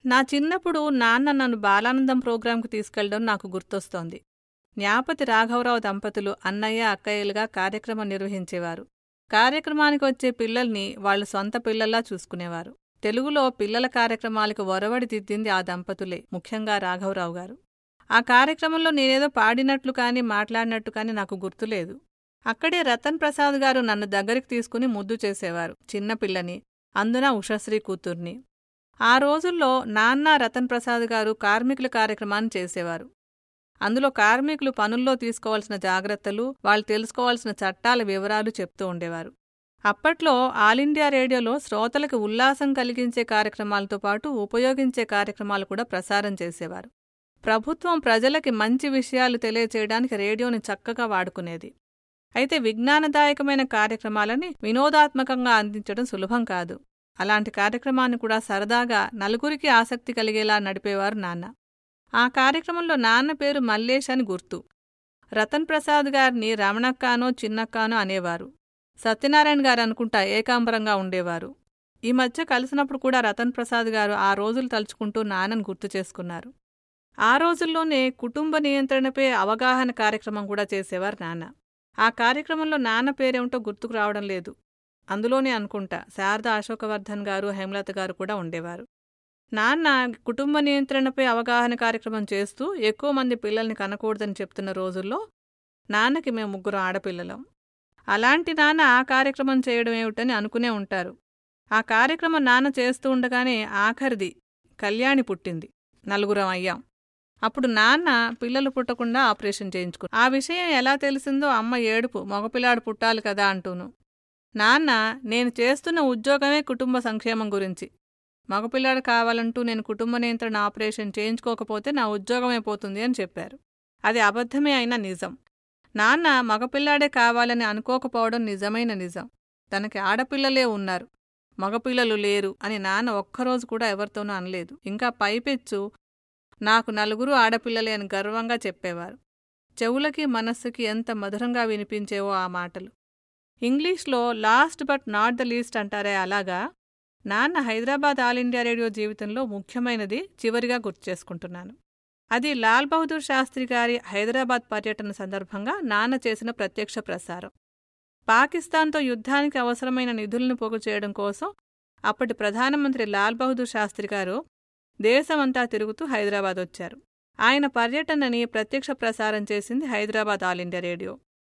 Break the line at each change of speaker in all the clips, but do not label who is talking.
నా చిన్నప్పుడు నాన్న నన్ను బాలానందం ప్రోగ్రాంకు తీసుకెళ్లడం నాకు గుర్తొస్తోంది జ్ఞాపతి రాఘవరావు దంపతులు అన్నయ్య అక్కయ్యలుగా కార్యక్రమం నిర్వహించేవారు కార్యక్రమానికి వచ్చే పిల్లల్ని వాళ్ల సొంత పిల్లల్లా చూసుకునేవారు తెలుగులో పిల్లల కార్యక్రమాలకు ఒరవడి దిద్దింది ఆ దంపతులే ముఖ్యంగా రాఘవరావు గారు ఆ కార్యక్రమంలో నేనేదో పాడినట్లు కానీ మాట్లాడినట్టు కానీ నాకు గుర్తులేదు అక్కడే రతన్ ప్రసాద్ గారు నన్ను దగ్గరికి తీసుకుని ముద్దు చేసేవారు చిన్నపిల్లని అందున ఉషశ్రీ కూతుర్ని ఆ రోజుల్లో నాన్న రతన్ ప్రసాద్ గారు కార్మికుల కార్యక్రమాన్ని చేసేవారు అందులో కార్మికులు పనుల్లో తీసుకోవాల్సిన జాగ్రత్తలు వాళ్ళు తెలుసుకోవాల్సిన చట్టాల వివరాలు చెప్తూ ఉండేవారు అప్పట్లో ఆల్ ఇండియా రేడియోలో శ్రోతలకు ఉల్లాసం కలిగించే కార్యక్రమాలతో పాటు ఉపయోగించే కార్యక్రమాలు కూడా ప్రసారం చేసేవారు ప్రభుత్వం ప్రజలకి మంచి విషయాలు తెలియచేయడానికి రేడియోని చక్కగా వాడుకునేది అయితే విజ్ఞానదాయకమైన కార్యక్రమాలని వినోదాత్మకంగా అందించడం సులభం కాదు అలాంటి కార్యక్రమాన్ని కూడా సరదాగా నలుగురికి ఆసక్తి కలిగేలా నడిపేవారు నాన్న ఆ కార్యక్రమంలో నాన్న పేరు మల్లేష్ అని గుర్తు రతన్ ప్రసాద్ గారిని రమణక్కానో చిన్నక్కానో అనేవారు సత్యనారాయణ గారు అనుకుంటా ఏకాంబరంగా ఉండేవారు ఈ మధ్య కలిసినప్పుడు కూడా రతన్ ప్రసాద్ గారు ఆ రోజులు తలుచుకుంటూ నాన్నను గుర్తు చేసుకున్నారు ఆ రోజుల్లోనే కుటుంబ నియంత్రణపై అవగాహన కార్యక్రమం కూడా చేసేవారు నాన్న ఆ కార్యక్రమంలో నాన్న పేరేమిటో గుర్తుకు రావడం లేదు అందులోనే అనుకుంటా శారద అశోకవర్ధన్ గారు హేమలత గారు కూడా ఉండేవారు నాన్న కుటుంబ నియంత్రణపై అవగాహన కార్యక్రమం చేస్తూ ఎక్కువ మంది పిల్లల్ని కనకూడదని చెప్తున్న రోజుల్లో నాన్నకి మేము ముగ్గురు ఆడపిల్లలం అలాంటి నాన్న ఆ కార్యక్రమం చేయడం ఏమిటని అనుకునే ఉంటారు ఆ కార్యక్రమం నాన్న చేస్తూ ఉండగానే ఆఖరిది కళ్యాణి పుట్టింది నలుగురం అయ్యాం అప్పుడు నాన్న పిల్లలు పుట్టకుండా ఆపరేషన్ చేయించుకు ఆ విషయం ఎలా తెలిసిందో అమ్మ ఏడుపు మగపిల్లాడు పుట్టాలి కదా అంటూను నాన్న నేను చేస్తున్న ఉద్యోగమే కుటుంబ సంక్షేమం గురించి మగపిల్లాడు కావాలంటూ నేను కుటుంబ నియంత్రణ ఆపరేషన్ చేయించుకోకపోతే నా ఉద్యోగమే పోతుంది అని చెప్పారు అది అబద్ధమే అయినా నిజం నాన్న మగపిల్లాడే కావాలని అనుకోకపోవడం నిజమైన నిజం తనకి ఆడపిల్లలే ఉన్నారు మగపిల్లలు లేరు అని నాన్న ఒక్కరోజు కూడా ఎవరితోనూ అనలేదు ఇంకా పైపెచ్చు నాకు నలుగురు ఆడపిల్లలే అని గర్వంగా చెప్పేవారు చెవులకి మనస్సుకి ఎంత మధురంగా వినిపించేవో ఆ మాటలు ఇంగ్లీష్లో last but not the least అంటారే అలాగా నాన్న హైదరాబాద్ ఆల్ ఇండియా రేడియో జీవితంలో ముఖ్యమైనది చివరిగా గుర్తు చేసుకుంటున్నాను అది లాల్ బహదూర్ శాస్త్రి గారి హైదరాబాద్ పర్యటన సందర్భంగా నాన్న చేసిన ప్రత్యక్ష ప్రసారం పాకిస్తాన్తో యుద్ధానికి అవసరమైన నిధులను పోగు చేయడం కోసం అప్పటి ప్రధానమంత్రి లాల్ బహదూర్ శాస్త్రి గారు దేశమంతా తిరుగుతూ హైదరాబాద్ వచ్చారు ఆయన పర్యటనని ప్రత్యక్ష ప్రసారం చేసింది హైదరాబాద్ ఆల్ ఇండియా రేడియో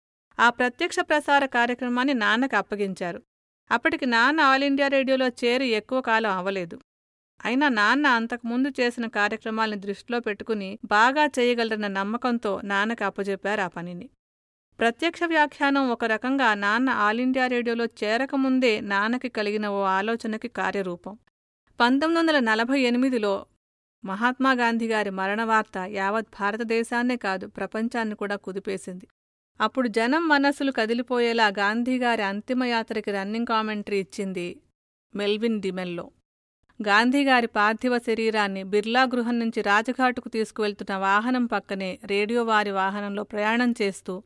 ఆ ప్రత్యక్ష ప్రసార కార్యక్రమాన్ని నాన్నకు అప్పగించారు అప్పటికి నాన్న ఆల్ ఇండియా రేడియోలో చేరి ఎక్కువ కాలం అవ్వలేదు అయినా నాన్న అంతకుముందు చేసిన కార్యక్రమాల్ని దృష్టిలో పెట్టుకుని బాగా చేయగలరన్న నమ్మకంతో నాన్నకు అప్పజెప్పారు ఆ పనిని ప్రత్యక్ష వ్యాఖ్యానం ఒక రకంగా నాన్న ఆల్ ఇండియా రేడియోలో చేరకముందే నాన్నకి కలిగిన ఓ ఆలోచనకి కార్యరూపం పంతొమ్మిది వందల నలభై ఎనిమిదిలో మహాత్మాగాంధీ గారి మరణ వార్త యావత్ భారతదేశాన్నే కాదు ప్రపంచాన్ని కూడా కుదిపేసింది అప్పుడు జనం మనస్సులు కదిలిపోయేలా గాంధీగారి అంతిమయాత్రకి రన్నింగ్ కామెంటరీ ఇచ్చింది మెల్విన్ డిమెల్లో గాంధీగారి పార్థివ శరీరాన్ని బిర్లా గృహం నుంచి రాజఘాటుకు తీసుకువెళ్తున్న వాహనం పక్కనే రేడియో వారి వాహనంలో ప్రయాణం చేస్తూ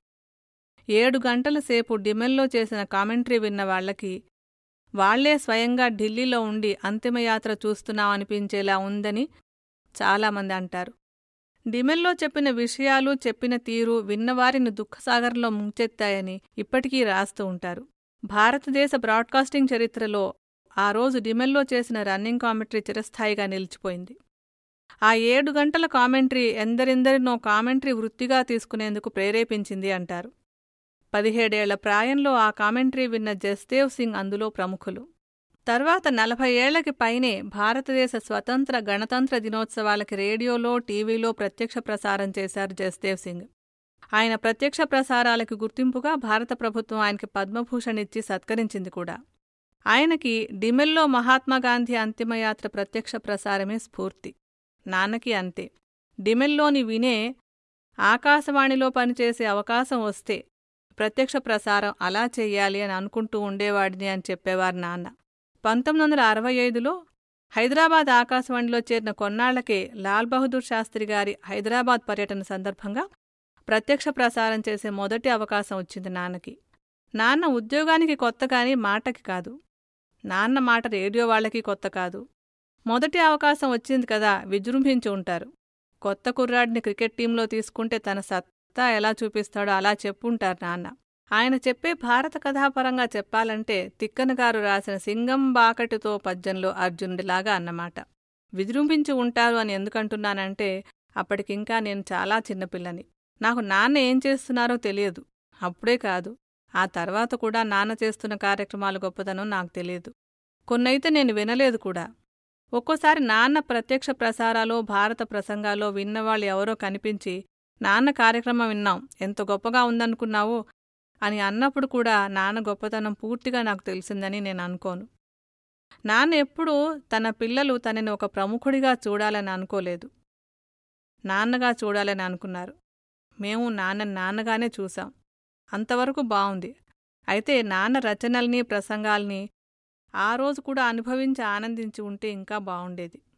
ఏడు గంటల సేపు డిమెల్లో చేసిన కామెంటరీ విన్న వాళ్లకి వాళ్లే స్వయంగా ఢిల్లీలో ఉండి అంతిమయాత్ర చూస్తున్నామనిపించేలా ఉందని చాలామంది అంటారు డిమెల్లో చెప్పిన విషయాలు చెప్పిన తీరు విన్నవారిని దుఃఖసాగరంలో ముంచెత్తాయని ఇప్పటికీ రాస్తూ ఉంటారు భారతదేశ బ్రాడ్కాస్టింగ్ చరిత్రలో ఆ రోజు డిమెల్లో చేసిన రన్నింగ్ కామెంటరీ చిరస్థాయిగా నిలిచిపోయింది ఆ ఏడు గంటల కామెంటరీ ఎందరెందరినో కామెంటరీ వృత్తిగా తీసుకునేందుకు ప్రేరేపించింది అంటారు పదిహేడేళ్ల ప్రాయంలో ఆ కామెంటరీ విన్న జస్దేవ్ సింగ్ అందులో ప్రముఖులు తర్వాత నలభై ఏళ్లకి పైనే భారతదేశ స్వతంత్ర గణతంత్ర దినోత్సవాలకి రేడియోలో టీవీలో ప్రత్యక్ష ప్రసారం చేశారు జస్దేవ్ సింగ్ ఆయన ప్రత్యక్ష ప్రసారాలకి గుర్తింపుగా భారత ప్రభుత్వం ఆయనకి పద్మభూషణ్ ఇచ్చి సత్కరించింది కూడా ఆయనకి డిమెల్లో మహాత్మాగాంధీ అంతిమయాత్ర ప్రత్యక్ష ప్రసారమే స్ఫూర్తి నాన్నకి అంతే డిమెల్లోని వినే ఆకాశవాణిలో పనిచేసే అవకాశం వస్తే ప్రత్యక్ష ప్రసారం అలా చెయ్యాలి అని అనుకుంటూ ఉండేవాడిని అని చెప్పేవారు నాన్న పంతొమ్మిది వందల అరవై ఐదులో హైదరాబాద్ ఆకాశవాణిలో చేరిన కొన్నాళ్లకే లాల్ బహదూర్ శాస్త్రి గారి హైదరాబాద్ పర్యటన సందర్భంగా ప్రత్యక్ష ప్రసారం చేసే మొదటి అవకాశం వచ్చింది నాన్నకి నాన్న ఉద్యోగానికి కొత్త కాని మాటకి కాదు నాన్న మాట రేడియో వాళ్ళకి కొత్త కాదు మొదటి అవకాశం వచ్చింది కదా విజృంభించి ఉంటారు కొత్త కుర్రాడిని క్రికెట్ టీంలో తీసుకుంటే తన సత్తా ఎలా చూపిస్తాడో అలా చెప్పుంటారు నాన్న ఆయన చెప్పే భారత కథాపరంగా చెప్పాలంటే తిక్కన గారు రాసిన సింగం బాకటితో పద్యంలో అర్జునుడిలాగా అన్నమాట విజృంభించి ఉంటారు అని ఎందుకంటున్నానంటే అప్పటికింకా నేను చాలా చిన్నపిల్లని నాకు నాన్న ఏం చేస్తున్నారో తెలియదు అప్పుడే కాదు ఆ తర్వాత కూడా నాన్న చేస్తున్న కార్యక్రమాల గొప్పతనం నాకు తెలియదు కొన్నైతే నేను వినలేదు కూడా ఒక్కోసారి నాన్న ప్రత్యక్ష ప్రసారాలో భారత ప్రసంగాలో విన్నవాళ్ళు ఎవరో కనిపించి నాన్న కార్యక్రమం విన్నాం ఎంత గొప్పగా ఉందనుకున్నావో అని అన్నప్పుడు కూడా నాన్న గొప్పతనం పూర్తిగా నాకు తెలిసిందని నేను అనుకోను నాన్న ఎప్పుడూ తన పిల్లలు తనని ఒక ప్రముఖుడిగా చూడాలని అనుకోలేదు నాన్నగా చూడాలని అనుకున్నారు మేము నాన్న నాన్నగానే చూసాం అంతవరకు బావుంది అయితే నాన్న రచనల్ని ప్రసంగాల్ని ఆ రోజు కూడా అనుభవించి ఆనందించి ఉంటే ఇంకా బావుండేది